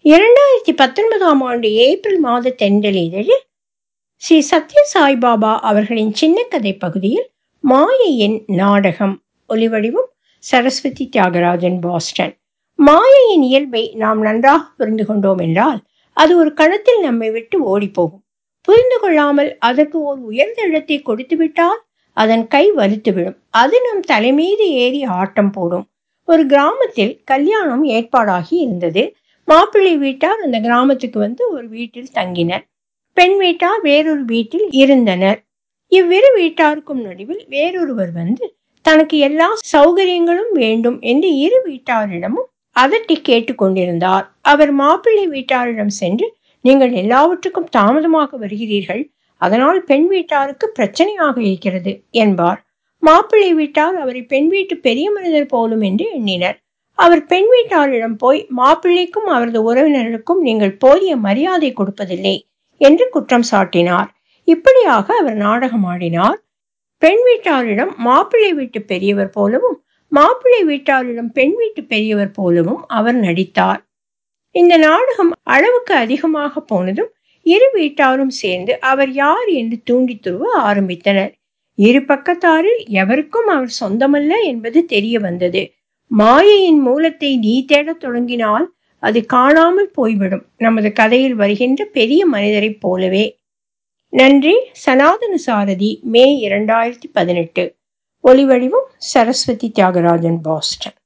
இரண்டாயிரத்தி பத்தொன்பதாம் ஆண்டு ஏப்ரல் மாத தென்றல் இதழில் ஸ்ரீ சத்ய சாய்பாபா அவர்களின் சின்னக்கதை பகுதியில் மாயையின் நாடகம் ஒலிவடிவம் சரஸ்வதி தியாகராஜன் பாஸ்டன் மாயையின் இயல்பை நாம் நன்றாக புரிந்து கொண்டோம் என்றால் அது ஒரு கணத்தில் நம்மை விட்டு ஓடிப்போகும் புரிந்து கொள்ளாமல் அதற்கு ஒரு உயர்ந்த இடத்தை கொடுத்துவிட்டால் அதன் கை வலுத்துவிடும் அது நம் தலைமீது ஏறி ஆட்டம் போடும் ஒரு கிராமத்தில் கல்யாணம் ஏற்பாடாகி இருந்தது மாப்பிள்ளை வீட்டார் அந்த கிராமத்துக்கு வந்து ஒரு வீட்டில் தங்கினர் பெண் வீட்டார் வேறொரு வீட்டில் இருந்தனர் இவ்விரு வீட்டாருக்கும் நடுவில் வேறொருவர் வந்து தனக்கு எல்லா சௌகரியங்களும் வேண்டும் என்று இரு வீட்டாரிடமும் அதட்டி கேட்டுக்கொண்டிருந்தார் அவர் மாப்பிள்ளை வீட்டாரிடம் சென்று நீங்கள் எல்லாவற்றுக்கும் தாமதமாக வருகிறீர்கள் அதனால் பெண் வீட்டாருக்கு பிரச்சனையாக இருக்கிறது என்பார் மாப்பிள்ளை வீட்டார் அவரை பெண் வீட்டு பெரிய மனிதர் போலும் என்று எண்ணினர் அவர் பெண் வீட்டாரிடம் போய் மாப்பிள்ளைக்கும் அவரது உறவினர்களுக்கும் நீங்கள் போதிய மரியாதை கொடுப்பதில்லை என்று குற்றம் சாட்டினார் இப்படியாக அவர் நாடகமாடினார் பெண் வீட்டாரிடம் மாப்பிள்ளை வீட்டு பெரியவர் போலவும் மாப்பிள்ளை வீட்டாரிடம் பெண் வீட்டு பெரியவர் போலவும் அவர் நடித்தார் இந்த நாடகம் அளவுக்கு அதிகமாக போனதும் இரு வீட்டாரும் சேர்ந்து அவர் யார் என்று தூண்டி துருவ ஆரம்பித்தனர் இரு பக்கத்தாரில் எவருக்கும் அவர் சொந்தமல்ல என்பது தெரிய வந்தது மாயையின் மூலத்தை நீ தேடத் தொடங்கினால் அது காணாமல் போய்விடும் நமது கதையில் வருகின்ற பெரிய மனிதரைப் போலவே நன்றி சனாதன சாரதி மே இரண்டாயிரத்தி பதினெட்டு ஒலிவடிவம் சரஸ்வதி தியாகராஜன் பாஸ்டன்